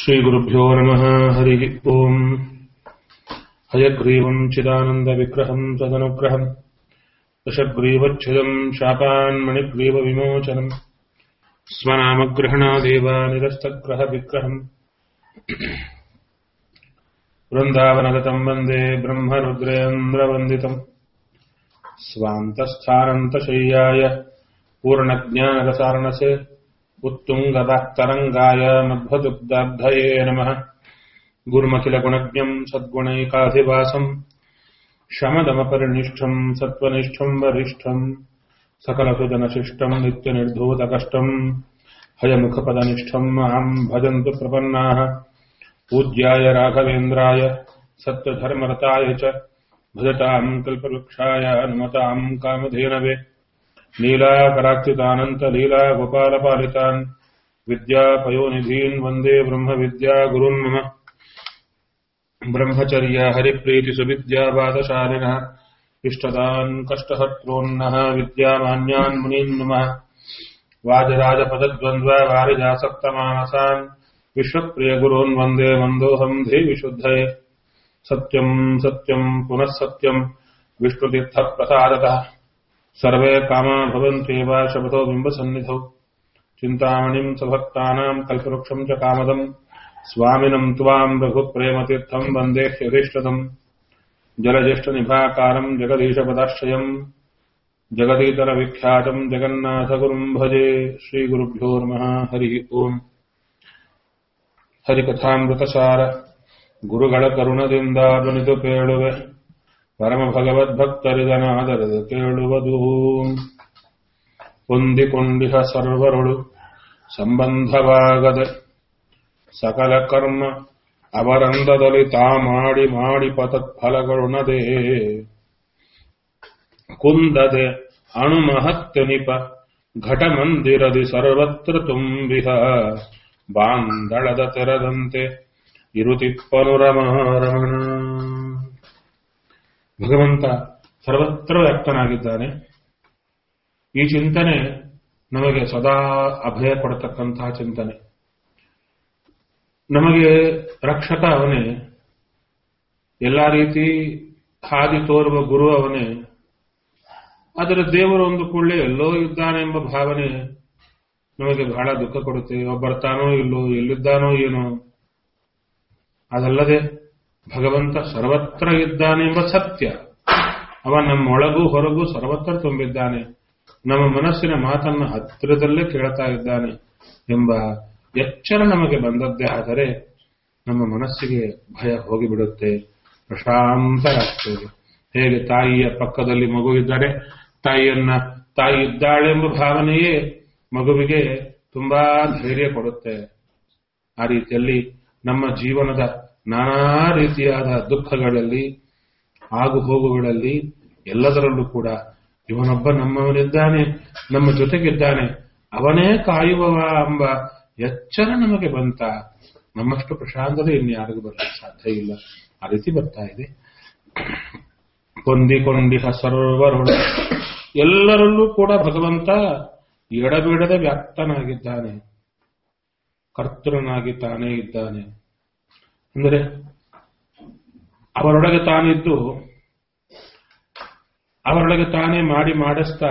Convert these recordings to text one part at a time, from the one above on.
श्रीगुरुभ्यो नमः हरिः ओम् हयग्रीवम् चिदानन्दविग्रहम् तदनुग्रहम् दशग्रीवच्छिदम् शापान्मणिग्रीवविमोचनम् स्वनामग्रहणादेव निरस्तग्रहविग्रहम् वृन्दावनगतम् वन्दे ब्रह्मरुद्रेन्द्रवन्दितम् स्वान्तस्थानन्तशय्याय पूर्णज्ञानरसारणसे उत्तुङ्गदः मध्वदुग्धाब्धये नमः गुरुमखिलगुणज्ञम् सद्गुणैकाधिवासम् शमदमपरिनिष्ठम् सत्त्वनिष्ठम् वरिष्ठम् सकलसुजनशिष्टम् नित्यनिर्धूतकष्टम् हयमुखपदनिष्ठम् माम् भजन्तु प्रपन्नाः पूज्याय राघवेन्द्राय सत्यधर्मरताय च भजताम् कल्पवृक्षाय अनुमताम् कामधेनवे लीलाकराक्षितानन्तलीला गोपालपालितान् विद्यापयोनिधीन् वन्दे ब्रह्मविद्या गुरुन् मम ब्रह्मचर्य हरिप्रीतिसुविद्यावादशालिनः इष्टदान् कष्टहर्त्रोन्नः विद्यामान्यान् मुनीन् नमः वाजराजपदद्वन्द्व वारिजासप्तमानसान् विश्वप्रियगुरोन् वन्दे मन्दोऽहम् धीविशुद्धये सत्यम् सत्यम् पुनः सत्यम् विष्णुतीर्थप्रसादतः सर्वे कामा भवन्त्येव शपथो बिम्बसन्निधौ चिन्तामणिम् सभक्तानाम् कल्पवृक्षम् च कामदम् स्वामिनम् त्वाम् रघुप्रेमतीर्थम् वन्दे ह्यभीष्टदम् जलज्येष्ठनिभाकारम् जगदीशपदाश्रयम् जगदीतरविख्यातम् जगन्नाथगुरुम् भजे श्रीगुरुभ्यो नमः हरिः ओम् ಹರಿಕಥಾಮೃತಸಾರ ಗುರುಗಳ ಕರುಣದಿಂದಾಗಣಿತು ಕೇಳುವೆ ಪರಮ ಭಗವದ್ಭಕ್ತರಿದನಾದರದ ಕೇಳುವುದು ಹೊಂದಿಕೊಂಡಿಹ ಸರ್ವರುಳು ಸಂಬಂಧವಾಗದೆ ಸಕಲ ಕರ್ಮ ಅವರಂದದಲ್ಲಿ ತಾ ಮಾಡಿ ಮಾಡಿ ಪತತ್ಫಲಗಳುಣದೆ ಕುಂದದೆ ಅಣುಮಹತ್ಯನಿಪ ಘಟಮಂದಿರದಿ ಸರ್ವತ್ರ ತುಂಬಿಹ ಬಾಂದಳದ ತೆರದಂತೆ ಇರುತಿಪ್ಪನು ರಮಣ ಭಗವಂತ ಸರ್ವತ್ರ ವ್ಯಕ್ತನಾಗಿದ್ದಾನೆ ಈ ಚಿಂತನೆ ನಮಗೆ ಸದಾ ಅಭಯ ಕೊಡತಕ್ಕಂತಹ ಚಿಂತನೆ ನಮಗೆ ರಕ್ಷಕ ಅವನೇ ಎಲ್ಲ ರೀತಿ ಹಾದಿ ತೋರುವ ಗುರು ಅವನೇ ಆದರೆ ದೇವರು ಒಂದು ಕೂಡಲೇ ಎಲ್ಲೋ ಇದ್ದಾನೆ ಎಂಬ ಭಾವನೆ ನಮಗೆ ಬಹಳ ದುಃಖ ಕೊಡುತ್ತೆ ಬರ್ತಾನೋ ಇಲ್ಲೋ ಎಲ್ಲಿದ್ದಾನೋ ಏನೋ ಅದಲ್ಲದೆ ಭಗವಂತ ಸರ್ವತ್ರ ಇದ್ದಾನೆ ಎಂಬ ಸತ್ಯ ಅವ ನಮ್ಮೊಳಗೂ ಹೊರಗೂ ಸರ್ವತ್ರ ತುಂಬಿದ್ದಾನೆ ನಮ್ಮ ಮನಸ್ಸಿನ ಮಾತನ್ನ ಹತ್ತಿರದಲ್ಲೇ ಕೇಳ್ತಾ ಇದ್ದಾನೆ ಎಂಬ ಎಚ್ಚರ ನಮಗೆ ಬಂದದ್ದೇ ಆದರೆ ನಮ್ಮ ಮನಸ್ಸಿಗೆ ಭಯ ಹೋಗಿಬಿಡುತ್ತೆ ಪ್ರಶಾಂತರಾಗ್ತೇವೆ ಹೇಗೆ ತಾಯಿಯ ಪಕ್ಕದಲ್ಲಿ ಮಗು ಇದ್ದರೆ ತಾಯಿಯನ್ನ ತಾಯಿ ಇದ್ದಾಳೆ ಎಂಬ ಭಾವನೆಯೇ ಮಗುವಿಗೆ ತುಂಬಾ ಧೈರ್ಯ ಕೊಡುತ್ತೆ ಆ ರೀತಿಯಲ್ಲಿ ನಮ್ಮ ಜೀವನದ ನಾನಾ ರೀತಿಯಾದ ದುಃಖಗಳಲ್ಲಿ ಆಗು ಹೋಗುಗಳಲ್ಲಿ ಎಲ್ಲದರಲ್ಲೂ ಕೂಡ ಇವನೊಬ್ಬ ನಮ್ಮವನಿದ್ದಾನೆ ನಮ್ಮ ಜೊತೆಗಿದ್ದಾನೆ ಅವನೇ ಕಾಯುವವ ಎಂಬ ಎಚ್ಚರ ನಮಗೆ ಬಂತ ನಮ್ಮಷ್ಟು ಪ್ರಶಾಂತತೆ ಇನ್ಯಾರಿಗೂ ಬರಲಿಕ್ಕೆ ಸಾಧ್ಯ ಇಲ್ಲ ಆ ರೀತಿ ಬರ್ತಾ ಇದೆ ಹೊಂದಿಕೊಂಡಿಹ ಸರ್ವರುಳು ಎಲ್ಲರಲ್ಲೂ ಕೂಡ ಭಗವಂತ ಎಡಬಿಡದೆ ವ್ಯಾಪ್ತನಾಗಿದ್ದಾನೆ ಕರ್ತೃನಾಗಿ ತಾನೇ ಇದ್ದಾನೆ ಅಂದರೆ ಅವರೊಳಗೆ ತಾನಿದ್ದು ಅವರೊಳಗೆ ತಾನೇ ಮಾಡಿ ಮಾಡಿಸ್ತಾ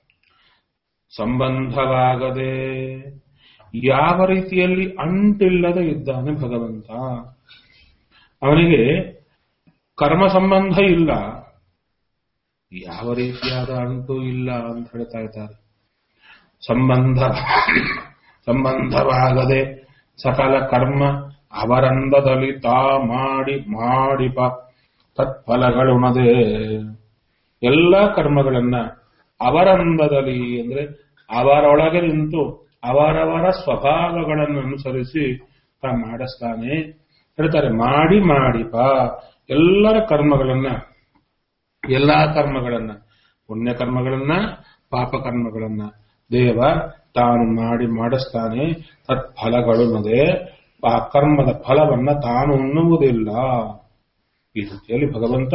ಸಂಬಂಧವಾಗದೆ ಯಾವ ರೀತಿಯಲ್ಲಿ ಅಂಟಿಲ್ಲದೆ ಇದ್ದಾನೆ ಭಗವಂತ ಅವನಿಗೆ ಕರ್ಮ ಸಂಬಂಧ ಇಲ್ಲ ಯಾವ ರೀತಿಯಾದ ಅಂಟು ಇಲ್ಲ ಅಂತ ಹೇಳ್ತಾ ಇದ್ದಾರೆ ಸಂಬಂಧ ಸಂಬಂಧವಾಗದೆ ಸಕಲ ಕರ್ಮ ಅವರಂದದಲ್ಲಿ ತಾ ಮಾಡಿ ಮಾಡಿಪ ತತ್ಫಲಗಳುಣದೆ ಎಲ್ಲ ಕರ್ಮಗಳನ್ನ ಅವರಂದದಲ್ಲಿ ಅಂದ್ರೆ ಅವರೊಳಗೆ ನಿಂತು ಅವರವರ ಸ್ವಭಾವಗಳನ್ನು ಅನುಸರಿಸಿ ತಾ ಮಾಡಿಸ್ತಾನೆ ಹೇಳ್ತಾರೆ ಮಾಡಿ ಮಾಡಿಪ ಎಲ್ಲರ ಕರ್ಮಗಳನ್ನ ಎಲ್ಲಾ ಕರ್ಮಗಳನ್ನ ಪುಣ್ಯ ಕರ್ಮಗಳನ್ನ ಪಾಪ ಕರ್ಮಗಳನ್ನ ದೇವ ತಾನು ಮಾಡಿ ಮಾಡಿಸ್ತಾನೆ ತತ್ಫಲಗಳುನ್ನದೆ ಆ ಕರ್ಮದ ಫಲವನ್ನ ತಾನು ಉಣ್ಣುವುದಿಲ್ಲ ಈ ರೀತಿಯಲ್ಲಿ ಭಗವಂತ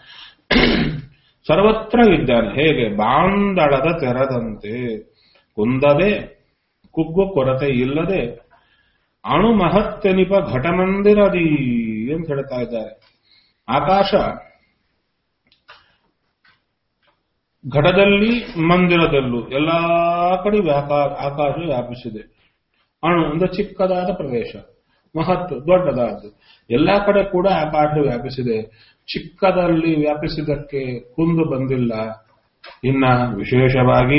ಸರ್ವತ್ರ ಇದ್ದಾನೆ ಹೇಗೆ ಬಾಂದಳದ ತೆರದಂತೆ ಕುಂದದೆ ಕುಗ್ಗು ಕೊರತೆ ಇಲ್ಲದೆ ಅಣು ಮಹತ್ತೆನಿಪ ಘಟಮಂದಿರದಿ ಅಂತ ಹೇಳ್ತಾ ಇದ್ದಾರೆ ಆಕಾಶ ಘಟದಲ್ಲಿ ಮಂದಿರದಲ್ಲೂ ಎಲ್ಲಾ ಕಡೆ ವ್ಯಾಕಾ ಆಕಾಶ ವ್ಯಾಪಿಸಿದೆ ಅಣು ಅಂದ್ರೆ ಚಿಕ್ಕದಾದ ಪ್ರದೇಶ ಮಹತ್ ದೊಡ್ಡದಾದ್ದು ಎಲ್ಲಾ ಕಡೆ ಕೂಡ ಆಕಾಶ ವ್ಯಾಪಿಸಿದೆ ಚಿಕ್ಕದಲ್ಲಿ ವ್ಯಾಪಿಸಿದಕ್ಕೆ ಕುಂದು ಬಂದಿಲ್ಲ ಇನ್ನ ವಿಶೇಷವಾಗಿ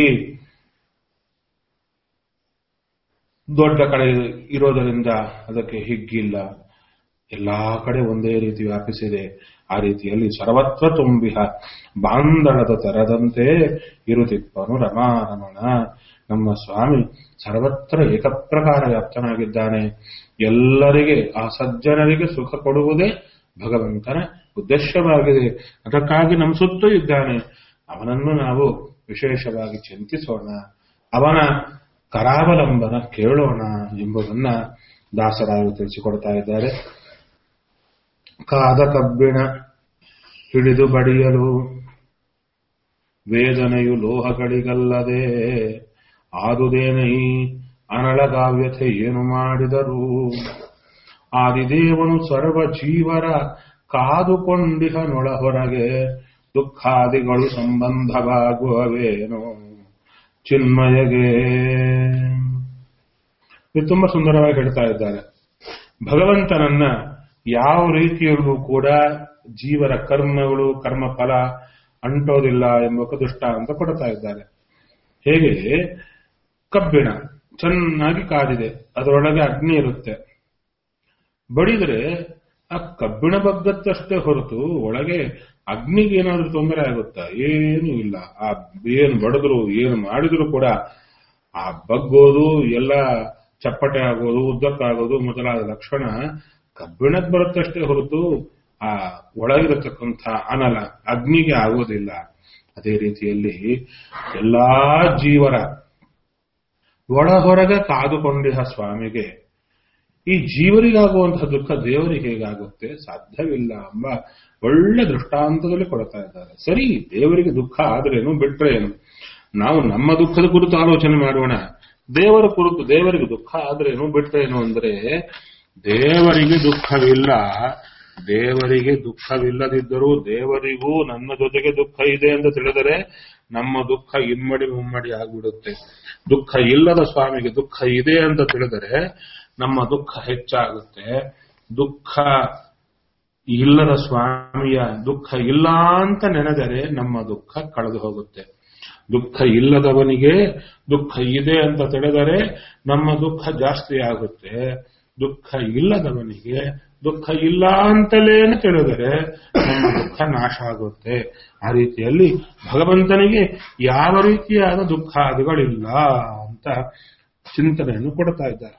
ದೊಡ್ಡ ಕಡೆ ಇರೋದರಿಂದ ಅದಕ್ಕೆ ಹಿಗ್ಗಿಲ್ಲ ಎಲ್ಲಾ ಕಡೆ ಒಂದೇ ರೀತಿ ವ್ಯಾಪಿಸಿದೆ ಆ ರೀತಿಯಲ್ಲಿ ಸರ್ವತ್ರ ತುಂಬಿಹ ಬಾಂಧಳದ ತರದಂತೆ ಇರುತ್ತಿಪ್ಪನು ರಮಾರಮಣ ನಮ್ಮ ಸ್ವಾಮಿ ಸರ್ವತ್ರ ಏಕಪ್ರಕಾರ ವ್ಯಾಪ್ತನಾಗಿದ್ದಾನೆ ಎಲ್ಲರಿಗೆ ಆ ಸಜ್ಜನರಿಗೆ ಸುಖ ಕೊಡುವುದೇ ಭಗವಂತನ ಉದ್ದೇಶವಾಗಿದೆ ಅದಕ್ಕಾಗಿ ನಮ್ಮ ಸುತ್ತೂ ಇದ್ದಾನೆ ಅವನನ್ನು ನಾವು ವಿಶೇಷವಾಗಿ ಚಿಂತಿಸೋಣ ಅವನ ಕರಾವಲಂಬನ ಕೇಳೋಣ ಎಂಬುದನ್ನ ದಾಸರಾಯರು ತಿಳಿಸಿಕೊಡ್ತಾ ಇದ್ದಾರೆ ಕಾದ ಕಬ್ಬಿಣ ಹಿಡಿದು ಬಡಿಯಲು ವೇದನೆಯು ಲೋಹಗಳಿಗಲ್ಲದೆ ಆದುದೇನೈ ಅನಳಗಾವ್ಯತೆ ಏನು ಮಾಡಿದರು ಆದಿದೇವನು ಸರ್ವ ಜೀವರ ಕಾದುಕೊಂಡಿಹನೊಳ ಹೊರಗೆ ದುಃಖಾದಿಗಳು ಸಂಬಂಧವಾಗುವವೇನೋ ಚಿನ್ಮಯಗೆ ಇದು ತುಂಬಾ ಸುಂದರವಾಗಿ ಹೇಳ್ತಾ ಇದ್ದಾರೆ ಭಗವಂತನನ್ನ ಯಾವ ರೀತಿಯಲ್ಲೂ ಕೂಡ ಜೀವರ ಕರ್ಮಗಳು ಕರ್ಮ ಫಲ ಅಂಟೋದಿಲ್ಲ ಎಂಬ ದುಷ್ಟ ಅಂತ ಕೊಡ್ತಾ ಇದ್ದಾರೆ ಹೇಗೆ ಕಬ್ಬಿಣ ಚೆನ್ನಾಗಿ ಕಾದಿದೆ ಅದರೊಳಗೆ ಅಗ್ನಿ ಇರುತ್ತೆ ಬಡಿದ್ರೆ ಆ ಕಬ್ಬಿಣ ಬಗ್ಗತ್ತಷ್ಟೇ ಹೊರತು ಒಳಗೆ ಅಗ್ನಿಗೆ ಏನಾದ್ರೂ ತೊಂದರೆ ಆಗುತ್ತಾ ಏನೂ ಇಲ್ಲ ಆ ಏನು ಬಡದ್ರು ಏನು ಮಾಡಿದ್ರು ಕೂಡ ಆ ಬಗ್ಗೋದು ಎಲ್ಲ ಚಪ್ಪಟೆ ಆಗೋದು ಉದ್ದಕ್ಕಾಗೋದು ಮೊದಲಾದ ಲಕ್ಷಣ ಕಬ್ಬಿಣಕ್ಕೆ ಬರುತ್ತಷ್ಟೇ ಹೊರತು ಆ ಒಳಗಿರತಕ್ಕಂಥ ಅನಲ ಅಗ್ನಿಗೆ ಆಗೋದಿಲ್ಲ ಅದೇ ರೀತಿಯಲ್ಲಿ ಎಲ್ಲಾ ಜೀವರ ಒಳ ಹೊರಗೆ ಕಾದುಕೊಂಡಿಹ ಸ್ವಾಮಿಗೆ ಈ ಜೀವರಿಗಾಗುವಂತಹ ದುಃಖ ದೇವರಿಗೆ ಹೇಗಾಗುತ್ತೆ ಸಾಧ್ಯವಿಲ್ಲ ಎಂಬ ಒಳ್ಳೆ ದೃಷ್ಟಾಂತದಲ್ಲಿ ಕೊಡ್ತಾ ಇದ್ದಾರೆ ಸರಿ ದೇವರಿಗೆ ದುಃಖ ಆದ್ರೇನು ಬಿಟ್ರೆ ಏನು ನಾವು ನಮ್ಮ ದುಃಖದ ಕುರಿತು ಆಲೋಚನೆ ಮಾಡೋಣ ದೇವರ ಕುರಿತು ದೇವರಿಗೆ ದುಃಖ ಆದ್ರೇನು ಬಿಟ್ರೇನು ಅಂದ್ರೆ ದೇವರಿಗೆ ದುಃಖವಿಲ್ಲ ದೇವರಿಗೆ ದುಃಖವಿಲ್ಲದಿದ್ದರೂ ದೇವರಿಗೂ ನನ್ನ ಜೊತೆಗೆ ದುಃಖ ಇದೆ ಅಂತ ತಿಳಿದರೆ ನಮ್ಮ ದುಃಖ ಇಮ್ಮಡಿ ಮುಮ್ಮಡಿ ಆಗ್ಬಿಡುತ್ತೆ ದುಃಖ ಇಲ್ಲದ ಸ್ವಾಮಿಗೆ ದುಃಖ ಇದೆ ಅಂತ ತಿಳಿದರೆ ನಮ್ಮ ದುಃಖ ಹೆಚ್ಚಾಗುತ್ತೆ ದುಃಖ ಇಲ್ಲದ ಸ್ವಾಮಿಯ ದುಃಖ ಇಲ್ಲ ಅಂತ ನೆನೆದರೆ ನಮ್ಮ ದುಃಖ ಕಳೆದು ಹೋಗುತ್ತೆ ದುಃಖ ಇಲ್ಲದವನಿಗೆ ದುಃಖ ಇದೆ ಅಂತ ತಿಳಿದರೆ ನಮ್ಮ ದುಃಖ ಜಾಸ್ತಿ ಆಗುತ್ತೆ ದುಃಖ ಇಲ್ಲದವನಿಗೆ ದುಃಖ ಇಲ್ಲ ಅಂತಲೇ ತಿಳಿದರೆ ನಮ್ಮ ದುಃಖ ನಾಶ ಆಗುತ್ತೆ ಆ ರೀತಿಯಲ್ಲಿ ಭಗವಂತನಿಗೆ ಯಾವ ರೀತಿಯಾದ ದುಃಖಾದಿಗಳಿಲ್ಲ ಅಂತ ಚಿಂತನೆಯನ್ನು ಕೊಡ್ತಾ ಇದ್ದಾರೆ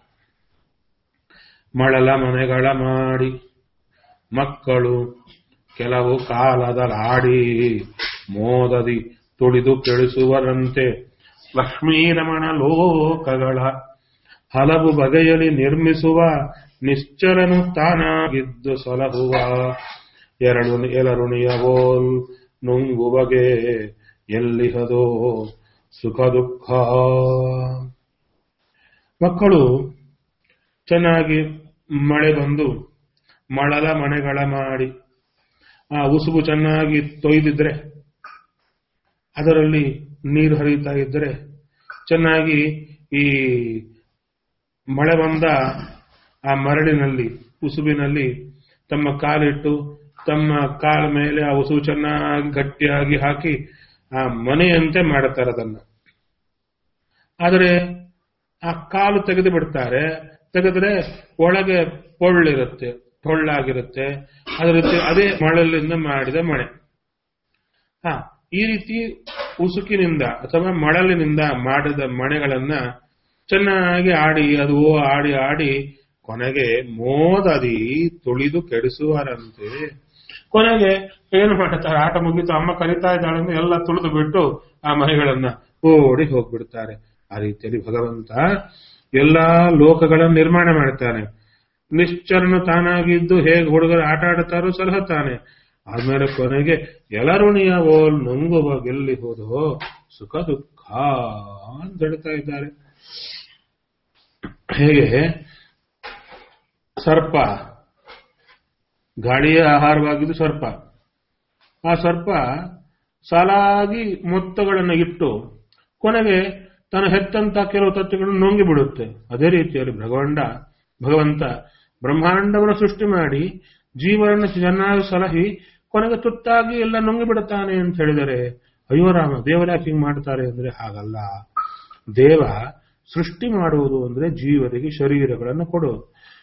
ಮಳಲ ಮನೆಗಳ ಮಾಡಿ ಮಕ್ಕಳು ಕೆಲವು ಕಾಲದಲಾಡಿ ಮೋದದಿ ತುಳಿದು ಕೆಳಿಸುವರಂತೆ ಲಕ್ಷ್ಮೀರಮಣ ಲೋಕಗಳ ಹಲವು ಬಗೆಯಲ್ಲಿ ನಿರ್ಮಿಸುವ ನಿಶ್ಚಲನು ತಾನಾಗಿದ್ದು ಸಲಹುವ ಎರಡು ಎಲರುಣಿಯವೋಲ್ ನುಂಗುವಗೆ ಎಲ್ಲಿಹದೋ ಸುಖ ದುಃಖ ಮಕ್ಕಳು ಚೆನ್ನಾಗಿ ಮಳೆ ಬಂದು ಮಳಲ ಮನೆಗಳ ಮಾಡಿ ಆ ಉಸುಬು ಚೆನ್ನಾಗಿ ತೊಯ್ದಿದ್ರೆ ಅದರಲ್ಲಿ ನೀರು ಹರಿಯುತ್ತಾ ಇದ್ರೆ ಚೆನ್ನಾಗಿ ಈ ಮಳೆ ಬಂದ ಆ ಮರಳಿನಲ್ಲಿ ಉಸುಬಿನಲ್ಲಿ ತಮ್ಮ ಕಾಲಿಟ್ಟು ತಮ್ಮ ಕಾಲ ಮೇಲೆ ಆ ಉಸುಬು ಚೆನ್ನಾಗಿ ಗಟ್ಟಿಯಾಗಿ ಹಾಕಿ ಆ ಮನೆಯಂತೆ ಮಾಡುತ್ತಾರೆ ಅದನ್ನ ಆದರೆ ಆ ಕಾಲು ತೆಗೆದು ಬಿಡ್ತಾರೆ ತೆಗೆದ್ರೆ ಒಳಗೆ ಪೊಳ್ಳಿರುತ್ತೆ ಟೊಳ್ಳಾಗಿರುತ್ತೆ ಅದೇ ರೀತಿ ಅದೇ ಮಳಲಿಂದ ಮಾಡಿದ ಮಳೆ ಹಾ ಈ ರೀತಿ ಉಸುಕಿನಿಂದ ಅಥವಾ ಮಳಲಿನಿಂದ ಮಾಡಿದ ಮನೆಗಳನ್ನ ಚೆನ್ನಾಗಿ ಆಡಿ ಅದು ಆಡಿ ಆಡಿ ಕೊನೆಗೆ ಮೋದದಿ ತುಳಿದು ಕೆಡಿಸುವರಂತೆ ಕೊನೆಗೆ ಏನು ಮಾಡ್ತಾರೆ ಆಟ ಮುಗಿತು ಅಮ್ಮ ಕರಿತಾ ಇದ್ದಾಳೆ ಎಲ್ಲ ತುಳಿದು ಬಿಟ್ಟು ಆ ಮನೆಗಳನ್ನ ಓಡಿ ಹೋಗ್ಬಿಡ್ತಾರೆ ಆ ರೀತಿಯಲ್ಲಿ ಭಗವಂತ ಎಲ್ಲಾ ಲೋಕಗಳನ್ನು ನಿರ್ಮಾಣ ಮಾಡ್ತಾನೆ ನಿಶ್ಚರನು ತಾನಾಗಿದ್ದು ಹೇಗೆ ಹುಡುಗರು ಆಟ ಆಡುತ್ತಾರೋ ಸಲಹುತ್ತಾನೆ ಆದ್ಮೇಲೆ ಕೊನೆಗೆ ಎಲರುಣಿಯ ಓಲ್ ನುಂಗುವ ಗೆಲ್ಲಿ ಹೋದೋ ಸುಖ ದುಃಖ ಅಂತ ಹೇಳ್ತಾ ಇದ್ದಾರೆ ಹೇಗೆ ಸರ್ಪ ಗಾಳಿಯ ಆಹಾರವಾಗಿದ್ದು ಸರ್ಪ ಆ ಸರ್ಪ ಸಾಲಾಗಿ ಮೊತ್ತಗಳನ್ನು ಇಟ್ಟು ಕೊನೆಗೆ ತನ್ನ ಹೆತ್ತಂತ ಕೆಲವು ತತ್ವಗಳನ್ನು ನುಂಗಿ ಬಿಡುತ್ತೆ ಅದೇ ರೀತಿಯಲ್ಲಿ ಭಗವಂಡ ಭಗವಂತ ಬ್ರಹ್ಮಾಂಡವನ್ನು ಸೃಷ್ಟಿ ಮಾಡಿ ಜೀವನನ್ನು ಚೆನ್ನಾಗಿ ಸಲಹಿ ಕೊನೆಗೆ ತುತ್ತಾಗಿ ಎಲ್ಲ ನುಂಗಿ ಬಿಡುತ್ತಾನೆ ಅಂತ ಹೇಳಿದರೆ ಅಯ್ಯೋ ರಾಮ ದೇವರ್ಯಾಕೆ ಹಿಂಗ್ ಮಾಡ್ತಾರೆ ಅಂದ್ರೆ ಹಾಗಲ್ಲ ದೇವ ಸೃಷ್ಟಿ ಮಾಡುವುದು ಅಂದ್ರೆ ಜೀವರಿಗೆ ಶರೀರಗಳನ್ನು ಕೊಡೋದು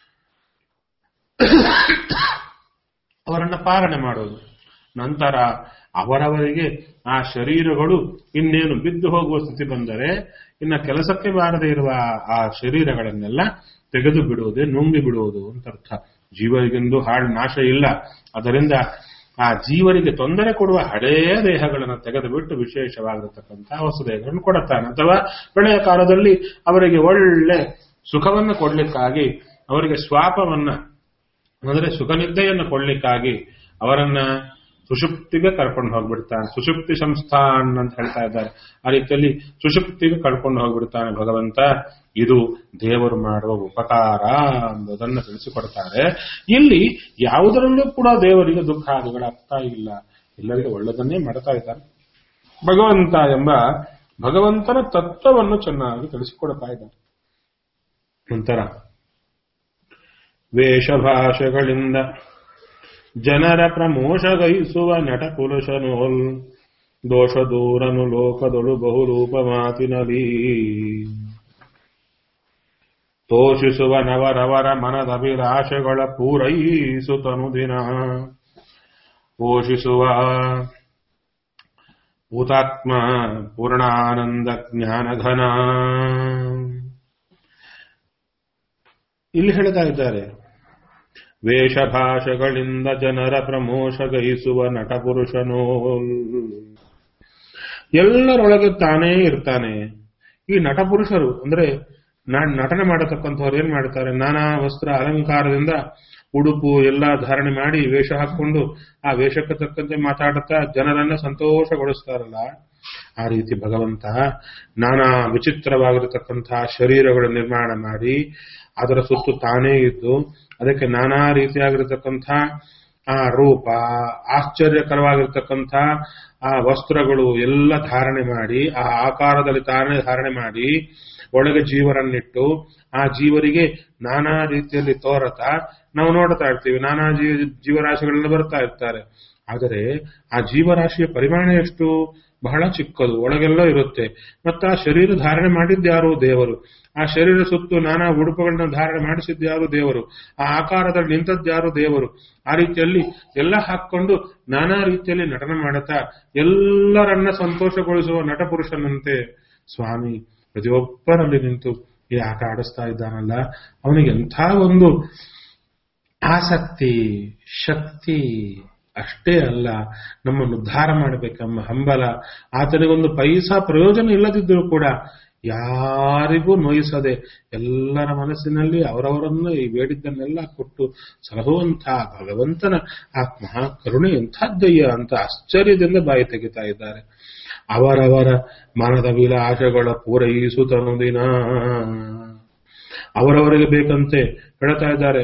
ಅವರನ್ನ ಪಾಲನೆ ಮಾಡೋದು ನಂತರ ಅವರವರಿಗೆ ಆ ಶರೀರಗಳು ಇನ್ನೇನು ಬಿದ್ದು ಹೋಗುವ ಸ್ಥಿತಿ ಬಂದರೆ ಇನ್ನ ಕೆಲಸಕ್ಕೆ ಬಾರದೇ ಇರುವ ಆ ಶರೀರಗಳನ್ನೆಲ್ಲ ತೆಗೆದು ಬಿಡುವುದೇ ನುಂಗಿ ಬಿಡುವುದು ಅಂತ ಅರ್ಥ ಜೀವರಿಗೆಂದು ಹಾಳು ನಾಶ ಇಲ್ಲ ಅದರಿಂದ ಆ ಜೀವರಿಗೆ ತೊಂದರೆ ಕೊಡುವ ಹಳೆಯ ದೇಹಗಳನ್ನು ತೆಗೆದು ಬಿಟ್ಟು ವಿಶೇಷವಾಗಿರತಕ್ಕಂತಹ ಹೊಸ ದೇಹಗಳನ್ನು ಕೊಡುತ್ತಾನೆ ಅಥವಾ ಬೆಳೆಯ ಕಾಲದಲ್ಲಿ ಅವರಿಗೆ ಒಳ್ಳೆ ಸುಖವನ್ನು ಕೊಡ್ಲಿಕ್ಕಾಗಿ ಅವರಿಗೆ ಸ್ವಾಪವನ್ನ ಅಂದರೆ ಸುಖನಿದ್ದೆಯನ್ನು ಕೊಡ್ಲಿಕ್ಕಾಗಿ ಅವರನ್ನ ಸುಷುಪ್ತಿಗೆ ಕರ್ಕೊಂಡು ಹೋಗ್ಬಿಡ್ತಾನೆ ಸುಷುಪ್ತಿ ಸಂಸ್ಥಾನ್ ಅಂತ ಹೇಳ್ತಾ ಇದ್ದಾರೆ ಆ ರೀತಿಯಲ್ಲಿ ಸುಷುಪ್ತಿಗೆ ಕರ್ಕೊಂಡು ಹೋಗ್ಬಿಡ್ತಾನೆ ಭಗವಂತ ಇದು ದೇವರು ಮಾಡುವ ಉಪಕಾರ ಎಂಬುದನ್ನು ತಿಳಿಸಿಕೊಡ್ತಾರೆ ಇಲ್ಲಿ ಯಾವುದರಲ್ಲೂ ಕೂಡ ದೇವರಿಗೆ ದುಃಖ ಆದಿಗಳಾಗ್ತಾ ಇಲ್ಲ ಎಲ್ಲರಿಗೆ ಒಳ್ಳೆದನ್ನೇ ಮಾಡ್ತಾ ಇದ್ದಾನೆ ಭಗವಂತ ಎಂಬ ಭಗವಂತನ ತತ್ವವನ್ನು ಚೆನ್ನಾಗಿ ತಿಳಿಸಿಕೊಡ್ತಾ ಇದ್ದಾನೆ ನಂತರ ವೇಷಭಾಷೆಗಳಿಂದ ಜನರ ಪ್ರಮೋಷಗೈಸುವ ನಟಪುರುಷನೋಲ್ ದೋಷ ದೂರನು ಲೋಕದೊಳು ಬಹುರೂಪ ಮಾತಿನಲಿ ತೋಷಿಸುವ ನವರವರ ಮನದ ಅಭಿಲಾಷೆಗಳ ಪೂರೈಸುತ್ತನು ದಿನ ಪೋಷಿಸುವ ಭೂತಾತ್ಮ ಪೂರ್ಣಾನಂದ ಜ್ಞಾನಘನ ಇಲ್ಲಿ ಹೇಳ್ತಾ ಇದ್ದಾರೆ ವೇಷಭಾಷೆಗಳಿಂದ ಜನರ ಪ್ರಮೋಷಗೈಸುವ ನಟಪುರುಷನೋ ಎಲ್ಲರೊಳಗೆ ತಾನೇ ಇರ್ತಾನೆ ಈ ನಟಪುರುಷರು ಅಂದ್ರೆ ನಟನೆ ಮಾಡತಕ್ಕಂಥವ್ರು ಏನ್ ಮಾಡ್ತಾರೆ ನಾನಾ ವಸ್ತ್ರ ಅಲಂಕಾರದಿಂದ ಉಡುಪು ಎಲ್ಲ ಧಾರಣೆ ಮಾಡಿ ವೇಷ ಹಾಕೊಂಡು ಆ ವೇಷಕ್ಕೆ ತಕ್ಕಂತೆ ಮಾತಾಡುತ್ತಾ ಜನರನ್ನ ಸಂತೋಷಗೊಳಿಸ್ತಾರಲ್ಲ ಆ ರೀತಿ ಭಗವಂತ ನಾನಾ ವಿಚಿತ್ರವಾಗಿರತಕ್ಕಂತಹ ಶರೀರಗಳ ನಿರ್ಮಾಣ ಮಾಡಿ ಅದರ ಸುತ್ತು ತಾನೇ ಇದ್ದು ಅದಕ್ಕೆ ನಾನಾ ರೀತಿಯಾಗಿರತಕ್ಕಂಥ ಆ ರೂಪ ಆಶ್ಚರ್ಯಕರವಾಗಿರ್ತಕ್ಕಂಥ ಆ ವಸ್ತ್ರಗಳು ಎಲ್ಲ ಧಾರಣೆ ಮಾಡಿ ಆ ಆಕಾರದಲ್ಲಿ ತಾನೇ ಧಾರಣೆ ಮಾಡಿ ಒಳಗೆ ಜೀವರನ್ನಿಟ್ಟು ಆ ಜೀವರಿಗೆ ನಾನಾ ರೀತಿಯಲ್ಲಿ ತೋರತಾ ನಾವು ನೋಡ್ತಾ ಇರ್ತೀವಿ ನಾನಾ ಜೀವ ಜೀವರಾಶಿಗಳೆಲ್ಲ ಬರ್ತಾ ಇರ್ತಾರೆ ಆದರೆ ಆ ಜೀವರಾಶಿಯ ಪರಿಮಾಣ ಎಷ್ಟು ಬಹಳ ಚಿಕ್ಕದು ಒಳಗೆಲ್ಲ ಇರುತ್ತೆ ಮತ್ತೆ ಆ ಶರೀರ ಧಾರಣೆ ಮಾಡಿದ್ಯಾರು ದೇವರು ಆ ಶರೀರ ಸುತ್ತು ನಾನಾ ಉಡುಪುಗಳನ್ನ ಧಾರಣೆ ಮಾಡಿಸಿದ್ಯಾರು ದೇವರು ಆ ಆಕಾರದಲ್ಲಿ ನಿಂತದ್ಯಾರು ದೇವರು ಆ ರೀತಿಯಲ್ಲಿ ಎಲ್ಲ ಹಾಕೊಂಡು ನಾನಾ ರೀತಿಯಲ್ಲಿ ನಟನೆ ಮಾಡುತ್ತಾ ಎಲ್ಲರನ್ನ ಸಂತೋಷಗೊಳಿಸುವ ನಟಪುರುಷನಂತೆ ಸ್ವಾಮಿ ಪ್ರತಿಯೊಬ್ಬರಲ್ಲಿ ನಿಂತು ಈ ಆಟ ಆಡಿಸ್ತಾ ಇದ್ದಾನಲ್ಲ ಅವನಿಗೆ ಎಂಥ ಒಂದು ಆಸಕ್ತಿ ಶಕ್ತಿ ಅಷ್ಟೇ ಅಲ್ಲ ನಮ್ಮನ್ನು ಉದ್ಧಾರ ಮಾಡಬೇಕೆಂಬ ಹಂಬಲ ಆತನಿಗೊಂದು ಪೈಸಾ ಪ್ರಯೋಜನ ಇಲ್ಲದಿದ್ದರೂ ಕೂಡ ಯಾರಿಗೂ ನೋಯಿಸದೆ ಎಲ್ಲರ ಮನಸ್ಸಿನಲ್ಲಿ ಅವರವರನ್ನು ಈ ಬೇಡಿದ್ದನ್ನೆಲ್ಲ ಕೊಟ್ಟು ಸಲಹುವಂತಹ ಭಗವಂತನ ಆ ಮಹಾ ಕರುಣೆ ಎಂಥದ್ದಯ್ಯ ಅಂತ ಆಶ್ಚರ್ಯದಿಂದ ಬಾಯಿ ತೆಗಿತಾ ಇದ್ದಾರೆ ಅವರವರ ಮನದ ವಿಲಾಸಗಳ ಪೂರೈಸುತ್ತನು ದಿನ ಅವರವರಿಗೆ ಬೇಕಂತೆ ಹೇಳ್ತಾ ಇದ್ದಾರೆ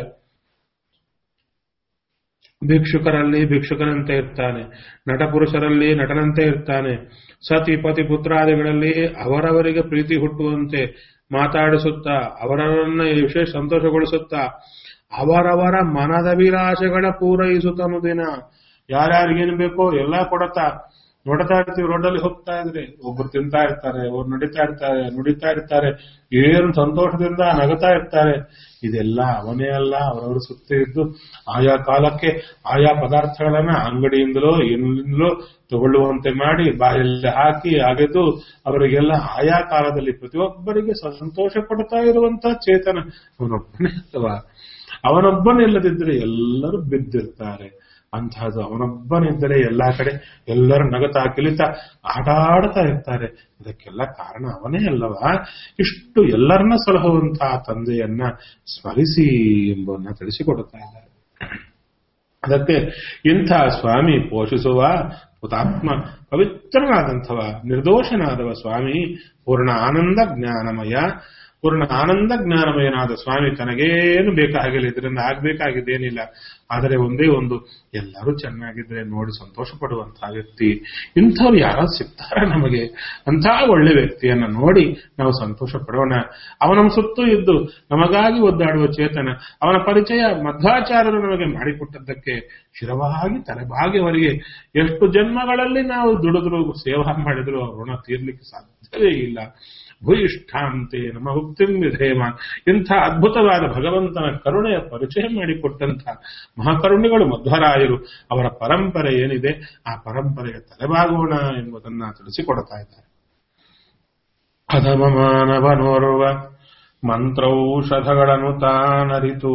ಭಿಕ್ಷುಕರಲ್ಲಿ ಭಿಕ್ಷುಕನಂತೆ ಇರ್ತಾನೆ ನಟಪುರುಷರಲ್ಲಿ ನಟನಂತೆ ಇರ್ತಾನೆ ಸತಿ ಪತಿ ಪುತ್ರಾದಿಗಳಲ್ಲಿ ಅವರವರಿಗೆ ಪ್ರೀತಿ ಹುಟ್ಟುವಂತೆ ಮಾತಾಡಿಸುತ್ತಾ ಅವರವರನ್ನ ವಿಶೇಷ ಸಂತೋಷಗೊಳಿಸುತ್ತಾ ಅವರವರ ಮನದ ವಿಲಾಸಗಳ ಪೂರೈಸುತ್ತನು ದಿನ ಯಾರ್ಯಾರಿಗೇನು ಬೇಕೋ ಎಲ್ಲ ಕೊಡತಾ ನೋಡ್ತಾ ಇರ್ತೀವಿ ರೋಡಲ್ಲಿ ಹೋಗ್ತಾ ಇದ್ರೆ ಒಬ್ರು ತಿಂತಾ ಇರ್ತಾರೆ ಒಬ್ರು ನಡೀತಾ ಇರ್ತಾರೆ ನುಡಿತಾ ಇರ್ತಾರೆ ಏನು ಸಂತೋಷದಿಂದ ನಗತಾ ಇರ್ತಾರೆ ಇದೆಲ್ಲ ಅವನೇ ಅಲ್ಲ ಅವರವರು ಸುತ್ತ ಇದ್ದು ಆಯಾ ಕಾಲಕ್ಕೆ ಆಯಾ ಪದಾರ್ಥಗಳನ್ನ ಅಂಗಡಿಯಿಂದಲೋ ಎಲ್ಲಿಂದಲೋ ತಗೊಳ್ಳುವಂತೆ ಮಾಡಿ ಬಾಯಲ್ಲಿ ಹಾಕಿ ಅಗೆದು ಅವರಿಗೆಲ್ಲ ಆಯಾ ಕಾಲದಲ್ಲಿ ಪ್ರತಿಯೊಬ್ಬರಿಗೆ ಸಂತೋಷ ಪಡ್ತಾ ಇರುವಂತ ಚೇತನ ಅವನೊಬ್ಬನೇ ಅಥವಾ ಅವನೊಬ್ಬನಿಲ್ಲದಿದ್ರೆ ಎಲ್ಲರೂ ಬಿದ್ದಿರ್ತಾರೆ ಅಂತಹದ್ದು ಅವನೊಬ್ಬನಿದ್ದರೆ ಎಲ್ಲಾ ಕಡೆ ಎಲ್ಲರೂ ನಗತಾ ಕಿಲಿತ ಆಟ ಆಡ್ತಾ ಇರ್ತಾರೆ ಇದಕ್ಕೆಲ್ಲ ಕಾರಣ ಅವನೇ ಅಲ್ಲವಾ ಇಷ್ಟು ಎಲ್ಲರನ್ನ ಸಲಹುವಂತಹ ತಂದೆಯನ್ನ ಸ್ಮರಿಸಿ ಎಂಬುದನ್ನ ತಿಳಿಸಿಕೊಡುತ್ತಾ ಇದ್ದಾರೆ ಅದಕ್ಕೆ ಇಂಥ ಸ್ವಾಮಿ ಪೋಷಿಸುವ ಹುತಾತ್ಮ ಪವಿತ್ರನಾದಂಥವ ನಿರ್ದೋಷನಾದವ ಸ್ವಾಮಿ ಪೂರ್ಣ ಆನಂದ ಜ್ಞಾನಮಯ ಪೂರ್ಣ ಆನಂದ ಜ್ಞಾನಮಯನಾದ ಸ್ವಾಮಿ ತನಗೇನು ಬೇಕಾಗಿಲ್ಲ ಇದರಿಂದ ಆಗ್ಬೇಕಾಗಿದ್ದೇನಿಲ್ಲ ಆದರೆ ಒಂದೇ ಒಂದು ಎಲ್ಲರೂ ಚೆನ್ನಾಗಿದ್ರೆ ನೋಡಿ ಸಂತೋಷ ಪಡುವಂತಹ ವ್ಯಕ್ತಿ ಇಂಥವ್ರು ಯಾರೋ ಸಿಗ್ತಾರ ನಮಗೆ ಅಂಥ ಒಳ್ಳೆ ವ್ಯಕ್ತಿಯನ್ನ ನೋಡಿ ನಾವು ಸಂತೋಷ ಪಡೋಣ ಅವನ ಸುತ್ತೂ ಇದ್ದು ನಮಗಾಗಿ ಒದ್ದಾಡುವ ಚೇತನ ಅವನ ಪರಿಚಯ ಮಧ್ವಾಚಾರ್ಯರು ನಮಗೆ ಮಾಡಿಕೊಟ್ಟದ್ದಕ್ಕೆ ಶಿರವಾಗಿ ತಲೆಬಾಗಿಯವರಿಗೆ ಎಷ್ಟು ಜನ್ಮಗಳಲ್ಲಿ ನಾವು ದುಡಿದ್ರು ಸೇವಾ ಮಾಡಿದ್ರು ಅವ್ರ ಋಣ ತೀರ್ಲಿಕ್ಕೆ ಸಾಧ್ಯವೇ ಇಲ್ಲ ಭೂಯಿಷ್ಠಾಂತೆ ನಮ್ಮ ಭುಕ್ತಿಂ ವಿಧೇಮ ಇಂಥ ಅದ್ಭುತವಾದ ಭಗವಂತನ ಕರುಣೆಯ ಪರಿಚಯ ಮಾಡಿಕೊಟ್ಟಂಥ ಮಹಾಕರುಣಿಗಳು ಮಧ್ವರಾಯರು ಅವರ ಪರಂಪರೆ ಏನಿದೆ ಆ ಪರಂಪರೆಯ ತಲೆಬಾಗೋಣ ಎಂಬುದನ್ನ ತಿಳಿಸಿಕೊಡ್ತಾ ಇದ್ದಾರೆ ಅಧಮ ಮಾನವನೋರ್ವ ಮಂತ್ರೌಷಧಗಳನ್ನು ತಾನರಿತು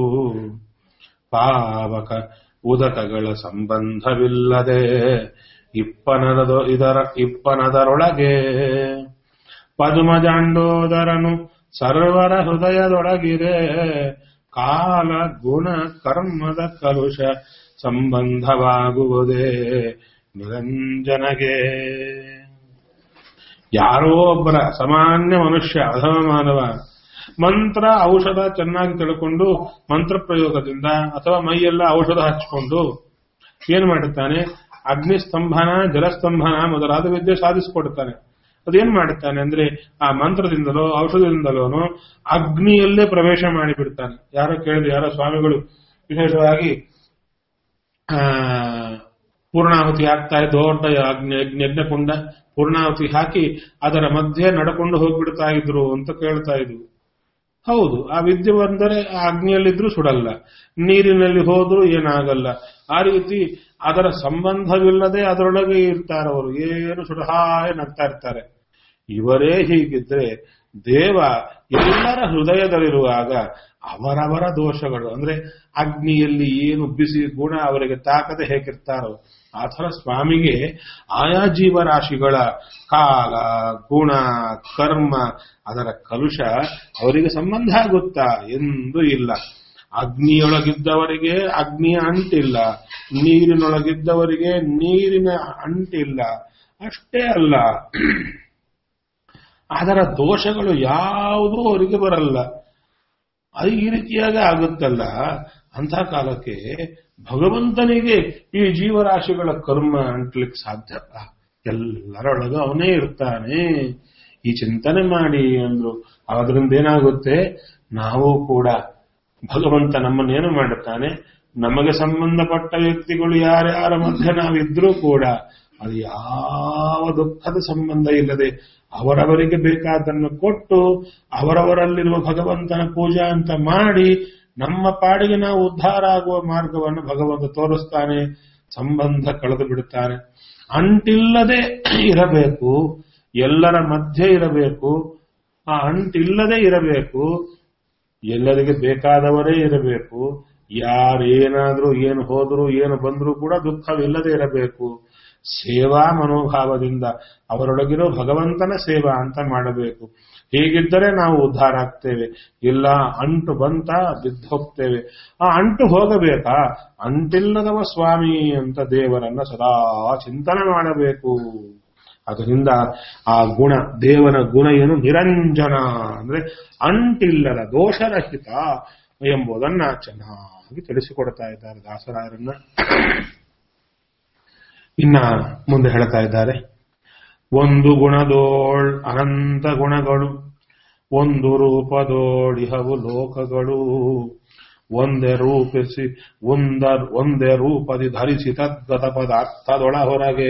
ಪಾವಕ ಉದಕಗಳ ಸಂಬಂಧವಿಲ್ಲದೆ ಇಪ್ಪನದ ಇದರ ಇಪ್ಪನದರೊಳಗೆ ಪದುಮಜಾಂಡೋದರನು ಸರ್ವರ ಹೃದಯದೊಳಗಿರೆ ಕಾಲ ಗುಣ ಕರ್ಮದ ಕಲುಷ ಸಂಬಂಧವಾಗುವುದೇ ನಿರಂಜನಗೆ ಯಾರೋ ಒಬ್ಬರ ಸಾಮಾನ್ಯ ಮನುಷ್ಯ ಅಧಮ ಮಾನವ ಮಂತ್ರ ಔಷಧ ಚೆನ್ನಾಗಿ ತಿಳ್ಕೊಂಡು ಮಂತ್ರ ಪ್ರಯೋಗದಿಂದ ಅಥವಾ ಮೈಯೆಲ್ಲ ಔಷಧ ಹಚ್ಕೊಂಡು ಏನ್ ಮಾಡುತ್ತಾನೆ ಅಗ್ನಿ ಸ್ತಂಭನ ಜಲಸ್ತಂಭನ ಮೊದಲಾದ ವಿದ್ಯೆ ಸಾಧಿಸಿಕೊಡುತ್ತಾನೆ ಅದೇನ್ ಮಾಡುತ್ತಾನೆ ಅಂದ್ರೆ ಆ ಮಂತ್ರದಿಂದಲೋ ಔಷಧದಿಂದಲೋ ಅಗ್ನಿಯಲ್ಲೇ ಪ್ರವೇಶ ಮಾಡಿಬಿಡ್ತಾನೆ ಯಾರೋ ಕೇಳಿದ್ರು ಯಾರೋ ಸ್ವಾಮಿಗಳು ವಿಶೇಷವಾಗಿ ಆ ಪೂರ್ಣಾಹುತಿ ಹಾಕ್ತಾ ದೊಡ್ಡ ಅಗ್ನಿ ಯಜ್ಞಕುಂಡ ಪೂರ್ಣಾಹುತಿ ಹಾಕಿ ಅದರ ಮಧ್ಯೆ ನಡ್ಕೊಂಡು ಹೋಗ್ಬಿಡ್ತಾ ಇದ್ರು ಅಂತ ಕೇಳ್ತಾ ಇದ್ವು ಹೌದು ಆ ವಿದ್ಯೆ ಬಂದರೆ ಆ ಅಗ್ನಿಯಲ್ಲಿದ್ರೂ ಸುಡಲ್ಲ ನೀರಿನಲ್ಲಿ ಹೋದ್ರೂ ಏನಾಗಲ್ಲ ಆ ರೀತಿ ಅದರ ಸಂಬಂಧವಿಲ್ಲದೆ ಅದರೊಳಗೆ ಇರ್ತಾರವರು ಏನು ಸುಡಹಾಯ ನಗ್ತಾ ಇರ್ತಾರೆ ಇವರೇ ಹೀಗಿದ್ರೆ ದೇವ ಎಲ್ಲರ ಹೃದಯದಲ್ಲಿರುವಾಗ ಅವರವರ ದೋಷಗಳು ಅಂದ್ರೆ ಅಗ್ನಿಯಲ್ಲಿ ಏನು ಬಿಸಿ ಗುಣ ಅವರಿಗೆ ತಾಕದೆ ಹೇಗಿರ್ತಾರೋ ಆ ಥರ ಸ್ವಾಮಿಗೆ ಆಯಾ ಜೀವರಾಶಿಗಳ ಕಾಲ ಗುಣ ಕರ್ಮ ಅದರ ಕಲುಷ ಅವರಿಗೆ ಸಂಬಂಧ ಆಗುತ್ತಾ ಎಂದೂ ಇಲ್ಲ ಅಗ್ನಿಯೊಳಗಿದ್ದವರಿಗೆ ಅಗ್ನಿಯ ಅಂಟಿಲ್ಲ ನೀರಿನೊಳಗಿದ್ದವರಿಗೆ ನೀರಿನ ಅಂಟಿಲ್ಲ ಅಷ್ಟೇ ಅಲ್ಲ ಅದರ ದೋಷಗಳು ಯಾವುದೂ ಅವರಿಗೆ ಬರಲ್ಲ ಅದು ಈ ರೀತಿಯಾಗಿ ಆಗುತ್ತಲ್ಲ ಅಂಥ ಕಾಲಕ್ಕೆ ಭಗವಂತನಿಗೆ ಈ ಜೀವರಾಶಿಗಳ ಕರ್ಮ ಅಂಟ್ಲಿಕ್ಕೆ ಸಾಧ್ಯ ಎಲ್ಲರೊಳಗೆ ಅವನೇ ಇರ್ತಾನೆ ಈ ಚಿಂತನೆ ಮಾಡಿ ಅಂದ್ರು ಅದರಿಂದ ಏನಾಗುತ್ತೆ ನಾವು ಕೂಡ ಭಗವಂತ ನಮ್ಮನ್ನೇನು ಮಾಡುತ್ತಾನೆ ನಮಗೆ ಸಂಬಂಧಪಟ್ಟ ವ್ಯಕ್ತಿಗಳು ಯಾರ್ಯಾರ ಮಧ್ಯೆ ನಾವಿದ್ರೂ ಕೂಡ ಅದು ಯಾವ ದುಃಖದ ಸಂಬಂಧ ಇಲ್ಲದೆ ಅವರವರಿಗೆ ಬೇಕಾದನ್ನು ಕೊಟ್ಟು ಅವರವರಲ್ಲಿರುವ ಭಗವಂತನ ಪೂಜಾ ಅಂತ ಮಾಡಿ ನಮ್ಮ ಪಾಡಿಗೆ ನಾವು ಉದ್ಧಾರ ಆಗುವ ಮಾರ್ಗವನ್ನು ಭಗವಂತ ತೋರಿಸ್ತಾನೆ ಸಂಬಂಧ ಕಳೆದು ಬಿಡುತ್ತಾನೆ ಅಂಟಿಲ್ಲದೆ ಇರಬೇಕು ಎಲ್ಲರ ಮಧ್ಯೆ ಇರಬೇಕು ಆ ಅಂಟಿಲ್ಲದೆ ಇರಬೇಕು ಎಲ್ಲರಿಗೆ ಬೇಕಾದವರೇ ಇರಬೇಕು ಯಾರೇನಾದ್ರೂ ಏನು ಹೋದ್ರು ಏನು ಬಂದರೂ ಕೂಡ ದುಃಖವಿಲ್ಲದೆ ಇರಬೇಕು ಸೇವಾ ಮನೋಭಾವದಿಂದ ಅವರೊಳಗಿರೋ ಭಗವಂತನ ಸೇವಾ ಅಂತ ಮಾಡಬೇಕು ಹೀಗಿದ್ದರೆ ನಾವು ಉದ್ಧಾರ ಆಗ್ತೇವೆ ಇಲ್ಲ ಅಂಟು ಬಂತ ಬಿದ್ದು ಹೋಗ್ತೇವೆ ಆ ಅಂಟು ಹೋಗಬೇಕಾ ಅಂಟಿಲ್ಲದವ ಸ್ವಾಮಿ ಅಂತ ದೇವರನ್ನ ಸದಾ ಚಿಂತನೆ ಮಾಡಬೇಕು ಅದರಿಂದ ಆ ಗುಣ ದೇವರ ಗುಣ ಏನು ನಿರಂಜನ ಅಂದ್ರೆ ಅಂಟಿಲ್ಲದ ದೋಷರಹಿತ ಎಂಬುದನ್ನ ಚೆನ್ನಾಗಿ ತಿಳಿಸಿಕೊಡ್ತಾ ಇದ್ದಾರೆ ದಾಸರಾಯರನ್ನ ಇನ್ನ ಮುಂದೆ ಹೇಳ್ತಾ ಇದ್ದಾರೆ ಒಂದು ಗುಣದೋಳ್ ಅನಂತ ಗುಣಗಳು ಒಂದು ರೂಪದೋಳಿಹವು ಲೋಕಗಳು ಒಂದೇ ರೂಪಿಸಿ ಒಂದ ಒಂದೇ ರೂಪದಿ ಧರಿಸಿ ತದ್ಗತ ಪದಾರ್ಥದೊಳ ಹೊರಗೆ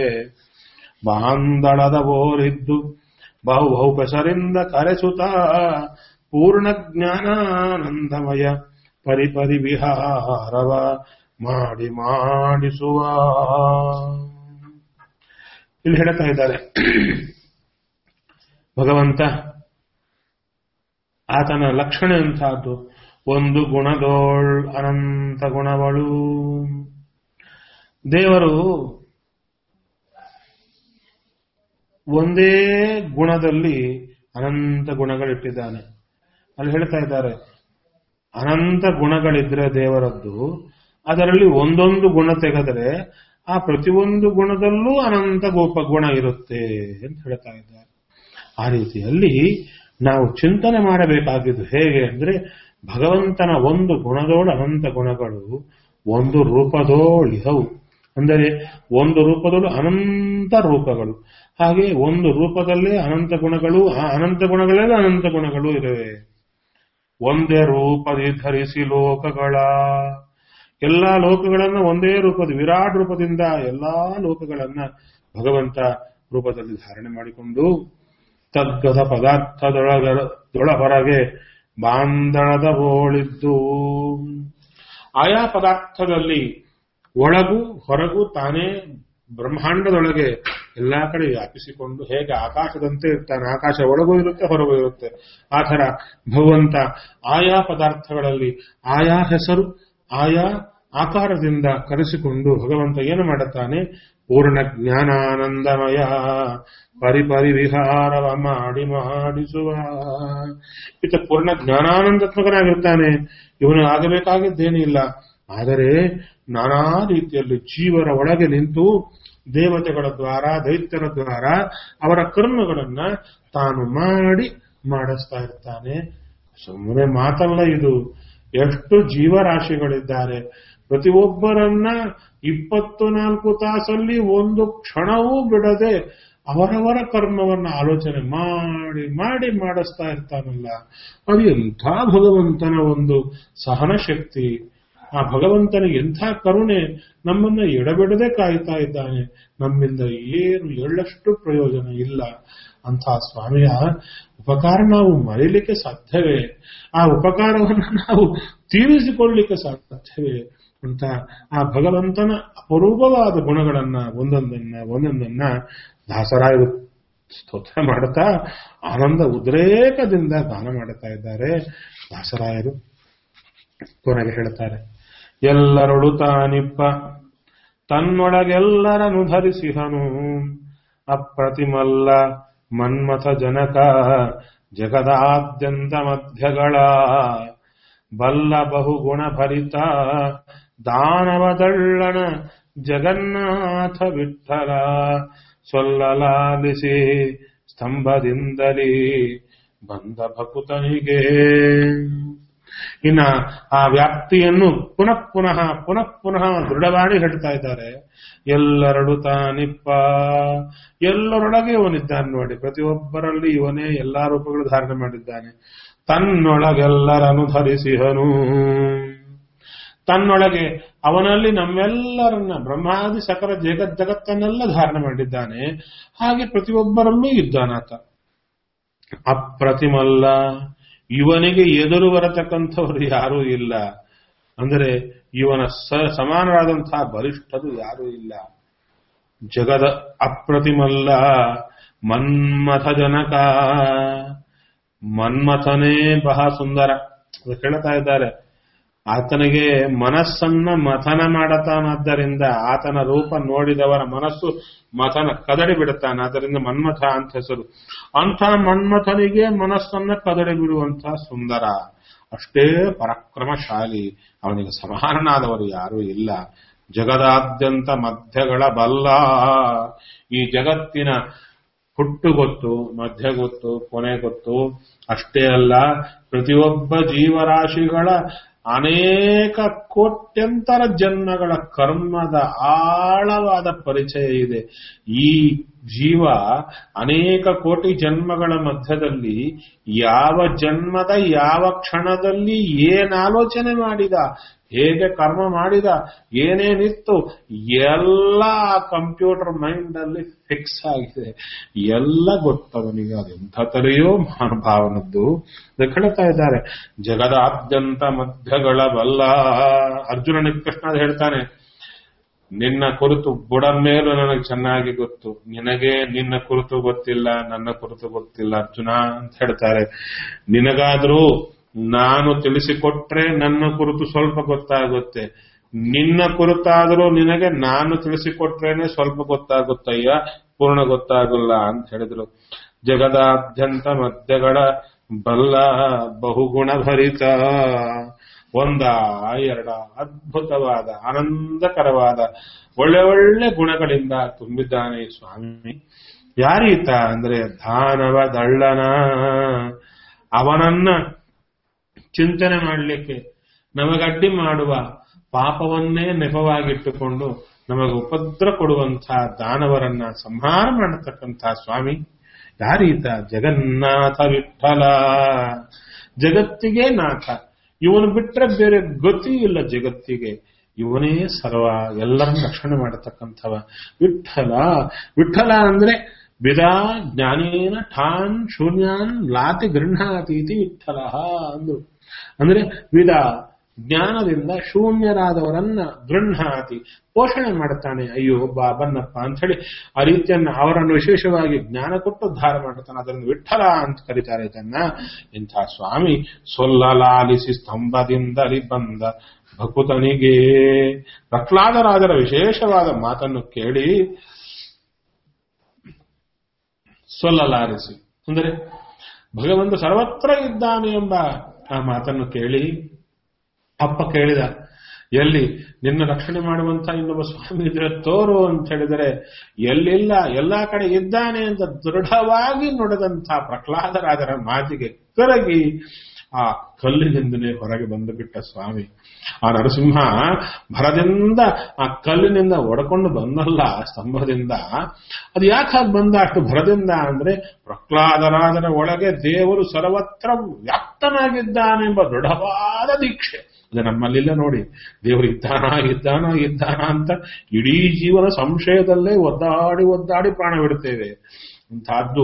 ಬಾಂದಳದ ಬೋರಿದ್ದು ಬಹು ಬಹು ಪೆಸರಿಂದ ಕರೆಸುತ್ತ ಪೂರ್ಣ ಜ್ಞಾನಾನಂದಮಯ ಪರಿಪರಿ ವಿಹಾರವ ಮಾಡಿ ಮಾಡಿಸುವ ಇಲ್ಲಿ ಹೇಳ್ತಾ ಇದ್ದಾರೆ ಭಗವಂತ ಆತನ ಲಕ್ಷಣ ಎಂಥದ್ದು ಒಂದು ಗುಣದೋಳ್ ಅನಂತ ಗುಣಗಳು ದೇವರು ಒಂದೇ ಗುಣದಲ್ಲಿ ಅನಂತ ಗುಣಗಳಿಟ್ಟಿದ್ದಾನೆ ಅಲ್ಲಿ ಹೇಳ್ತಾ ಇದ್ದಾರೆ ಅನಂತ ಗುಣಗಳಿದ್ರೆ ದೇವರದ್ದು ಅದರಲ್ಲಿ ಒಂದೊಂದು ಗುಣ ತೆಗೆದರೆ ಆ ಪ್ರತಿಯೊಂದು ಗುಣದಲ್ಲೂ ಅನಂತ ಗೋಪ ಗುಣ ಇರುತ್ತೆ ಅಂತ ಹೇಳ್ತಾ ಇದ್ದಾರೆ ಆ ರೀತಿಯಲ್ಲಿ ನಾವು ಚಿಂತನೆ ಮಾಡಬೇಕಾಗಿದ್ದು ಹೇಗೆ ಅಂದ್ರೆ ಭಗವಂತನ ಒಂದು ಗುಣದೋಳು ಅನಂತ ಗುಣಗಳು ಒಂದು ರೂಪದೋಳಿಹವು ಅಂದರೆ ಒಂದು ರೂಪದಲ್ಲೂ ಅನಂತ ರೂಪಗಳು ಹಾಗೆ ಒಂದು ರೂಪದಲ್ಲೇ ಅನಂತ ಗುಣಗಳು ಆ ಅನಂತ ಗುಣಗಳಲ್ಲೇ ಅನಂತ ಗುಣಗಳು ಇರುವೆ ಒಂದೇ ರೂಪದಿ ಧರಿಸಿ ಲೋಕಗಳ ಎಲ್ಲಾ ಲೋಕಗಳನ್ನ ಒಂದೇ ರೂಪದ ವಿರಾಟ್ ರೂಪದಿಂದ ಎಲ್ಲಾ ಲೋಕಗಳನ್ನ ಭಗವಂತ ರೂಪದಲ್ಲಿ ಧಾರಣೆ ಮಾಡಿಕೊಂಡು ತದ್ಗತ ಪದಾರ್ಥದೊಳಗ ದೊಳ ಹೊರಗೆ ಬಾಂಧಣದ ಓಳಿದ್ದು ಆಯಾ ಪದಾರ್ಥದಲ್ಲಿ ಒಳಗು ಹೊರಗು ತಾನೇ ಬ್ರಹ್ಮಾಂಡದೊಳಗೆ ಎಲ್ಲಾ ಕಡೆ ವ್ಯಾಪಿಸಿಕೊಂಡು ಹೇಗೆ ಆಕಾಶದಂತೆ ಇರ್ತಾನೆ ಆಕಾಶ ಒಳಗೂ ಇರುತ್ತೆ ಹೊರಗೂ ಇರುತ್ತೆ ಆ ಥರ ಭಗವಂತ ಆಯಾ ಪದಾರ್ಥಗಳಲ್ಲಿ ಆಯಾ ಹೆಸರು ಆಯಾ ಆಕಾರದಿಂದ ಕರೆಸಿಕೊಂಡು ಭಗವಂತ ಏನು ಮಾಡುತ್ತಾನೆ ಪೂರ್ಣ ಜ್ಞಾನಾನಂದಮಯ ಪರಿಪರಿ ವಿಹಾರವ ಮಾಡಿ ಮಾಡಿಸುವ ಈತ ಪೂರ್ಣ ಜ್ಞಾನಾನಂದಾತ್ಮಕನಾಗಿರ್ತಾನೆ ಇವನು ಆಗಬೇಕಾಗಿದ್ದೇನಿಲ್ಲ ಆದರೆ ನಾನಾ ರೀತಿಯಲ್ಲಿ ಜೀವರ ಒಳಗೆ ನಿಂತು ದೇವತೆಗಳ ದ್ವಾರ ದೈತ್ಯರ ದ್ವಾರ ಅವರ ಕರ್ಮಗಳನ್ನ ತಾನು ಮಾಡಿ ಮಾಡಿಸ್ತಾ ಇರ್ತಾನೆ ಸುಮ್ಮನೆ ಮಾತಲ್ಲ ಇದು ಎಷ್ಟು ಜೀವರಾಶಿಗಳಿದ್ದಾರೆ ಪ್ರತಿಯೊಬ್ಬರನ್ನ ಇಪ್ಪತ್ತು ನಾಲ್ಕು ತಾಸಲ್ಲಿ ಒಂದು ಕ್ಷಣವೂ ಬಿಡದೆ ಅವರವರ ಕರ್ಮವನ್ನ ಆಲೋಚನೆ ಮಾಡಿ ಮಾಡಿ ಮಾಡಿಸ್ತಾ ಇರ್ತಾನಲ್ಲ ಅದು ಎಂಥ ಭಗವಂತನ ಒಂದು ಸಹನ ಶಕ್ತಿ ಆ ಭಗವಂತನ ಎಂಥ ಕರುಣೆ ನಮ್ಮನ್ನ ಎಡಬಿಡದೆ ಕಾಯ್ತಾ ಇದ್ದಾನೆ ನಮ್ಮಿಂದ ಏನು ಎಳ್ಳಷ್ಟು ಪ್ರಯೋಜನ ಇಲ್ಲ ಅಂಥ ಸ್ವಾಮಿಯ ಉಪಕಾರ ನಾವು ಮರೀಲಿಕ್ಕೆ ಸಾಧ್ಯವೇ ಆ ಉಪಕಾರವನ್ನು ನಾವು ತೀರಿಸಿಕೊಳ್ಳಲಿಕ್ಕೆ ಸಾಧ್ಯವೇ ಅಂತ ಆ ಭಗವಂತನ ಅಪರೂಪವಾದ ಗುಣಗಳನ್ನ ಒಂದೊಂದನ್ನ ಒಂದೊಂದನ್ನ ದಾಸರಾಯರು ಸ್ತೋತ್ರ ಮಾಡುತ್ತಾ ಆನಂದ ಉದ್ರೇಕದಿಂದ ಗಾನ ಮಾಡುತ್ತಾ ಇದ್ದಾರೆ ದಾಸರಾಯರು ಕೊನೆಗೆ ಹೇಳ್ತಾರೆ ಎಲ್ಲರೊಳು ತಾನಿಪ್ಪ ತನ್ನೊಳಗೆಲ್ಲರನು ಧರಿಸಿಹನು ಅಪ್ರತಿಮಲ್ಲ ಮನ್ಮಥ ಜನಕ ಜಗದಾದ್ಯಂತ ಮಧ್ಯಗಳ ಬಲ್ಲ ಬಹುಗುಣ ಭರಿತ ದಾನವದಳ್ಳಣ ಜಗನ್ನಾಥ ವಿಠಲ ಸೊಲ್ಲಲಾಲಿಸಿ ಸ್ತಂಭದಿಂದಲೇ ಬಂದ ಭಕುತನಿಗೆ ಇನ್ನ ಆ ವ್ಯಾಪ್ತಿಯನ್ನು ಪುನಃ ಪುನಃ ಪುನಃ ಪುನಃ ದೃಢವಾಗಿ ಹೇಳ್ತಾ ಇದ್ದಾರೆ ಎಲ್ಲರಡು ತಾನಿಪ್ಪ ಎಲ್ಲರೊಳಗೆ ಇವನಿದ್ದಾನೆ ನೋಡಿ ಪ್ರತಿಯೊಬ್ಬರಲ್ಲಿ ಇವನೇ ಎಲ್ಲಾ ರೂಪಗಳು ಧಾರಣೆ ಮಾಡಿದ್ದಾನೆ ತನ್ನೊಳಗೆಲ್ಲರನ್ನು ಧರಿಸಿಹನು ತನ್ನೊಳಗೆ ಅವನಲ್ಲಿ ನಮ್ಮೆಲ್ಲರನ್ನ ಬ್ರಹ್ಮಾದಿ ಸಕಲ ಜಗತ್ ಜಗತ್ತನ್ನೆಲ್ಲ ಧಾರಣೆ ಮಾಡಿದ್ದಾನೆ ಹಾಗೆ ಪ್ರತಿಯೊಬ್ಬರಲ್ಲೂ ಇದ್ದಾನಾತ ಅಪ್ರತಿಮಲ್ಲ ಇವನಿಗೆ ಎದುರು ಬರತಕ್ಕಂಥವ್ರು ಯಾರೂ ಇಲ್ಲ ಅಂದರೆ ಇವನ ಸ ಸಮಾನರಾದಂತಹ ಬಲಿಷ್ಠರು ಯಾರೂ ಇಲ್ಲ ಜಗದ ಅಪ್ರತಿಮಲ್ಲ ಮನ್ಮಥ ಜನಕ ಮನ್ಮಥನೇ ಬಹಳ ಸುಂದರ ಅದು ಹೇಳ್ತಾ ಇದ್ದಾರೆ ಆತನಿಗೆ ಮನಸ್ಸನ್ನ ಮಥನ ಮಾಡತಾನಾದ್ದರಿಂದ ಆತನ ರೂಪ ನೋಡಿದವರ ಮನಸ್ಸು ಮಥನ ಕದಡಿ ಬಿಡುತ್ತಾನೆ ಆದ್ದರಿಂದ ಮನ್ಮಥ ಅಂತ ಹೆಸರು ಅಂಥ ಮನ್ಮಥನಿಗೆ ಮನಸ್ಸನ್ನ ಕದಡಿ ಬಿಡುವಂತಹ ಸುಂದರ ಅಷ್ಟೇ ಪರಾಕ್ರಮಶಾಲಿ ಅವನಿಗೆ ಸಮಾನನಾದವರು ಯಾರೂ ಇಲ್ಲ ಜಗದಾದ್ಯಂತ ಮಧ್ಯಗಳ ಬಲ್ಲ ಈ ಜಗತ್ತಿನ ಹುಟ್ಟು ಗೊತ್ತು ಮಧ್ಯ ಗೊತ್ತು ಕೊನೆ ಗೊತ್ತು ಅಷ್ಟೇ ಅಲ್ಲ ಪ್ರತಿಯೊಬ್ಬ ಜೀವರಾಶಿಗಳ ಅನೇಕ ಕೋಟ್ಯಂತರ ಜನ್ಮಗಳ ಕರ್ಮದ ಆಳವಾದ ಪರಿಚಯ ಇದೆ ಈ ಜೀವ ಅನೇಕ ಕೋಟಿ ಜನ್ಮಗಳ ಮಧ್ಯದಲ್ಲಿ ಯಾವ ಜನ್ಮದ ಯಾವ ಕ್ಷಣದಲ್ಲಿ ಏನ್ ಆಲೋಚನೆ ಮಾಡಿದ ಹೇಗೆ ಕರ್ಮ ಮಾಡಿದ ಏನೇನಿತ್ತು ಎಲ್ಲ ಕಂಪ್ಯೂಟರ್ ಮೈಂಡ್ ಅಲ್ಲಿ ಫಿಕ್ಸ್ ಆಗಿದೆ ಎಲ್ಲ ಗೊತ್ತವನಿಗೆ ಅದೆಂಥ ತಲೆಯೋ ಮಹಾನುಭಾವನದ್ದು ಅದಕ್ಕೆ ಹೇಳ್ತಾ ಇದ್ದಾರೆ ಜಗದಾದ್ಯಂತ ಮಧ್ಯಗಳ ಬಲ್ಲ ಅರ್ಜುನನಿಗೆ ಕೃಷ್ಣ ಹೇಳ್ತಾನೆ ನಿನ್ನ ಕುರಿತು ಬುಡ ಮೇಲೂ ನನಗೆ ಚೆನ್ನಾಗಿ ಗೊತ್ತು ನಿನಗೆ ನಿನ್ನ ಕುರಿತು ಗೊತ್ತಿಲ್ಲ ನನ್ನ ಕುರಿತು ಗೊತ್ತಿಲ್ಲ ಅರ್ಜುನ ಅಂತ ಹೇಳ್ತಾರೆ ನಿನಗಾದ್ರೂ ನಾನು ತಿಳಿಸಿಕೊಟ್ರೆ ನನ್ನ ಕುರಿತು ಸ್ವಲ್ಪ ಗೊತ್ತಾಗುತ್ತೆ ನಿನ್ನ ಕುರಿತಾದರೂ ನಿನಗೆ ನಾನು ತಿಳಿಸಿಕೊಟ್ರೇನೆ ಸ್ವಲ್ಪ ಗೊತ್ತಾಗುತ್ತಯ್ಯ ಪೂರ್ಣ ಗೊತ್ತಾಗಲ್ಲ ಅಂತ ಹೇಳಿದ್ರು ಜಗದಾದ್ಯಂತ ಮಧ್ಯಗಳ ಬಲ್ಲ ಬಹುಗುಣ ಭರಿತ ಒಂದ ಎರಡ ಅದ್ಭುತವಾದ ಆನಂದಕರವಾದ ಒಳ್ಳೆ ಒಳ್ಳೆ ಗುಣಗಳಿಂದ ತುಂಬಿದ್ದಾನೆ ಸ್ವಾಮಿ ಯಾರೀತ ಅಂದ್ರೆ ದಾನವ ದಳ್ಳನ ಅವನನ್ನ ಚಿಂತನೆ ಮಾಡಲಿಕ್ಕೆ ನಮಗಡ್ಡಿ ಮಾಡುವ ಪಾಪವನ್ನೇ ನೆಪವಾಗಿಟ್ಟುಕೊಂಡು ನಮಗೆ ಉಪದ್ರ ಕೊಡುವಂತಹ ದಾನವರನ್ನ ಸಂಹಾರ ಮಾಡತಕ್ಕಂತಹ ಸ್ವಾಮಿ ಯಾರೀತ ಜಗನ್ನಾಥ ವಿಠಲ ಜಗತ್ತಿಗೆ ನಾಥ ಇವನು ಬಿಟ್ರೆ ಬೇರೆ ಗತಿ ಇಲ್ಲ ಜಗತ್ತಿಗೆ ಇವನೇ ಸರ್ವ ಎಲ್ಲರನ್ನ ರಕ್ಷಣೆ ಮಾಡತಕ್ಕಂಥವ ವಿಠಲ ವಿಠಲ ಅಂದ್ರೆ ವಿದಾ ಜ್ಞಾನೇನ ಠಾನ್ ಶೂನ್ಯಾನ್ ಲಾತಿ ಗೃಹಾತಿ ಇತಿ ವಿಠಲ ಅಂದ್ರು ಅಂದ್ರೆ ವಿದ ಜ್ಞಾನದಿಂದ ಶೂನ್ಯರಾದವರನ್ನ ಗೃಹಾತಿ ಪೋಷಣೆ ಮಾಡುತ್ತಾನೆ ಅಯ್ಯೋ ಬಾ ಬನ್ನಪ್ಪ ಅಂತ ಹೇಳಿ ಆ ರೀತಿಯನ್ನ ಅವರನ್ನು ವಿಶೇಷವಾಗಿ ಜ್ಞಾನ ಕೊಟ್ಟು ಉದ್ಧಾರ ಮಾಡುತ್ತಾನೆ ಅದನ್ನು ವಿಠಲ ಅಂತ ಕರೀತಾರೆ ಇದನ್ನ ಇಂಥ ಸ್ವಾಮಿ ಸೊಲ್ಲಲಾಲಿಸಿ ಸ್ತಂಭದಿಂದಲಿ ಬಂದ ಭಕುತನಿಗೆ ಪ್ರಹ್ಲಾದರಾಜರ ವಿಶೇಷವಾದ ಮಾತನ್ನು ಕೇಳಿ ಸೊಲ್ಲಲಾರಿಸಿ ಅಂದರೆ ಭಗವಂತ ಸರ್ವತ್ರ ಇದ್ದಾನೆ ಎಂಬ ಆ ಮಾತನ್ನು ಕೇಳಿ ಅಪ್ಪ ಕೇಳಿದ ಎಲ್ಲಿ ನಿನ್ನ ರಕ್ಷಣೆ ಮಾಡುವಂತ ಇನ್ನೊಬ್ಬ ಸ್ವಾಮಿ ಇದ್ರೆ ತೋರು ಅಂತ ಹೇಳಿದರೆ ಎಲ್ಲಿಲ್ಲ ಎಲ್ಲಾ ಕಡೆ ಇದ್ದಾನೆ ಅಂತ ದೃಢವಾಗಿ ನುಡಿದಂಥ ಪ್ರಹ್ಲಾದರಾಜರ ಮಾತಿಗೆ ಕರಗಿ ಆ ಕಲ್ಲಿನಿಂದಲೇ ಹೊರಗೆ ಬಂದು ಬಿಟ್ಟ ಸ್ವಾಮಿ ಆ ನರಸಿಂಹ ಭರದಿಂದ ಆ ಕಲ್ಲಿನಿಂದ ಒಡ್ಕೊಂಡು ಬಂದಲ್ಲ ಸ್ತಂಭದಿಂದ ಅದು ಯಾಕೆ ಹಾಗೆ ಬಂದ ಅಷ್ಟು ಭರದಿಂದ ಅಂದ್ರೆ ಪ್ರಹ್ಲಾದರಾಜನ ಒಳಗೆ ದೇವರು ಸರ್ವತ್ರ ವ್ಯಾಪ್ತನಾಗಿದ್ದಾನೆಂಬ ದೃಢವಾದ ದೀಕ್ಷೆ ಅದು ನಮ್ಮಲ್ಲಿಲ್ಲ ನೋಡಿ ದೇವರು ಇದ್ದಾನ ಇದ್ದಾನ ಇದ್ದಾನ ಅಂತ ಇಡೀ ಜೀವನ ಸಂಶಯದಲ್ಲೇ ಒದ್ದಾಡಿ ಒದ್ದಾಡಿ ಪ್ರಾಣ ಬಿಡುತ್ತೇವೆ ಇಂತಹದ್ದು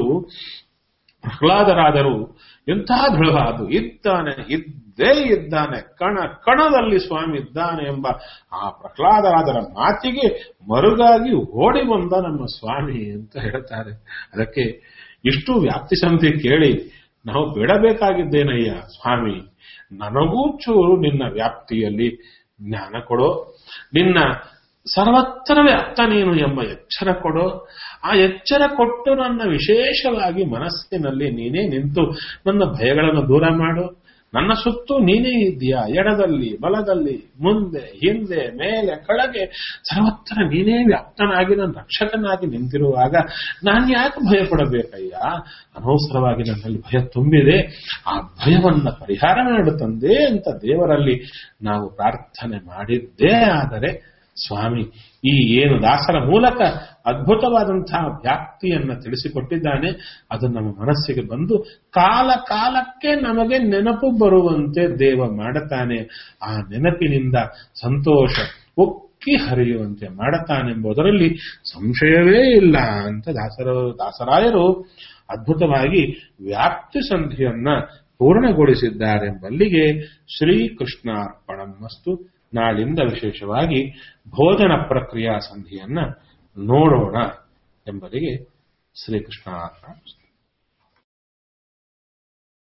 ಪ್ರಹ್ಲಾದರಾದರು ಎಂತಹ ದೃಢ ಅದು ಇದ್ದಾನೆ ಇದ್ದೇ ಇದ್ದಾನೆ ಕಣ ಕಣದಲ್ಲಿ ಸ್ವಾಮಿ ಇದ್ದಾನೆ ಎಂಬ ಆ ಪ್ರಹ್ಲಾದರಾದರ ಮಾತಿಗೆ ಮರುಗಾಗಿ ಓಡಿ ಬಂದ ನಮ್ಮ ಸ್ವಾಮಿ ಅಂತ ಹೇಳ್ತಾರೆ ಅದಕ್ಕೆ ಇಷ್ಟು ವ್ಯಾಪ್ತಿ ಸಂಧಿ ಕೇಳಿ ನಾವು ಬಿಡಬೇಕಾಗಿದ್ದೇನಯ್ಯ ಸ್ವಾಮಿ ನನಗೂ ಚೂರು ನಿನ್ನ ವ್ಯಾಪ್ತಿಯಲ್ಲಿ ಜ್ಞಾನ ಕೊಡೋ ನಿನ್ನ ಸರ್ವತ್ರ ವ್ಯಾಪ್ತ ನೀನು ಎಂಬ ಎಚ್ಚರ ಕೊಡು ಆ ಎಚ್ಚರ ಕೊಟ್ಟು ನನ್ನ ವಿಶೇಷವಾಗಿ ಮನಸ್ಸಿನಲ್ಲಿ ನೀನೇ ನಿಂತು ನನ್ನ ಭಯಗಳನ್ನು ದೂರ ಮಾಡು ನನ್ನ ಸುತ್ತು ನೀನೇ ಇದೆಯಾ ಎಡದಲ್ಲಿ ಬಲದಲ್ಲಿ ಮುಂದೆ ಹಿಂದೆ ಮೇಲೆ ಕೆಳಗೆ ಸರ್ವತ್ರ ನೀನೇ ವ್ಯಾಪ್ತನಾಗಿ ನನ್ನ ರಕ್ಷಕನಾಗಿ ನಿಂತಿರುವಾಗ ನಾನು ಯಾಕೆ ಭಯ ಪಡಬೇಕಯ್ಯ ಅನವಸರವಾಗಿ ನನ್ನಲ್ಲಿ ಭಯ ತುಂಬಿದೆ ಆ ಭಯವನ್ನ ಪರಿಹಾರ ಮಾಡು ತಂದೆ ಅಂತ ದೇವರಲ್ಲಿ ನಾವು ಪ್ರಾರ್ಥನೆ ಮಾಡಿದ್ದೇ ಆದರೆ ಸ್ವಾಮಿ ಈ ಏನು ದಾಸರ ಮೂಲಕ ಅದ್ಭುತವಾದಂತಹ ವ್ಯಾಪ್ತಿಯನ್ನ ತಿಳಿಸಿಕೊಟ್ಟಿದ್ದಾನೆ ಅದು ನಮ್ಮ ಮನಸ್ಸಿಗೆ ಬಂದು ಕಾಲ ಕಾಲಕ್ಕೆ ನಮಗೆ ನೆನಪು ಬರುವಂತೆ ದೇವ ಮಾಡುತ್ತಾನೆ ಆ ನೆನಪಿನಿಂದ ಸಂತೋಷ ಉಕ್ಕಿ ಹರಿಯುವಂತೆ ಮಾಡುತ್ತಾನೆಂಬುದರಲ್ಲಿ ಸಂಶಯವೇ ಇಲ್ಲ ಅಂತ ದಾಸರ ದಾಸರಾಯರು ಅದ್ಭುತವಾಗಿ ವ್ಯಾಪ್ತಿ ಸಂಧಿಯನ್ನ ಪೂರ್ಣಗೊಳಿಸಿದ್ದಾರೆಂಬಲ್ಲಿಗೆ ಶ್ರೀಕೃಷ್ಣಾರ್ಪಣಮಸ್ತು ನಾಳಿಂದ ವಿಶೇಷವಾಗಿ ಭೋಜನ ಪ್ರಕ್ರಿಯಾ ಸಂಧಿಯನ್ನ ನೋಡೋಣ ಎಂಬುದಿಗೆ ಶ್ರೀಕೃಷ್ಣ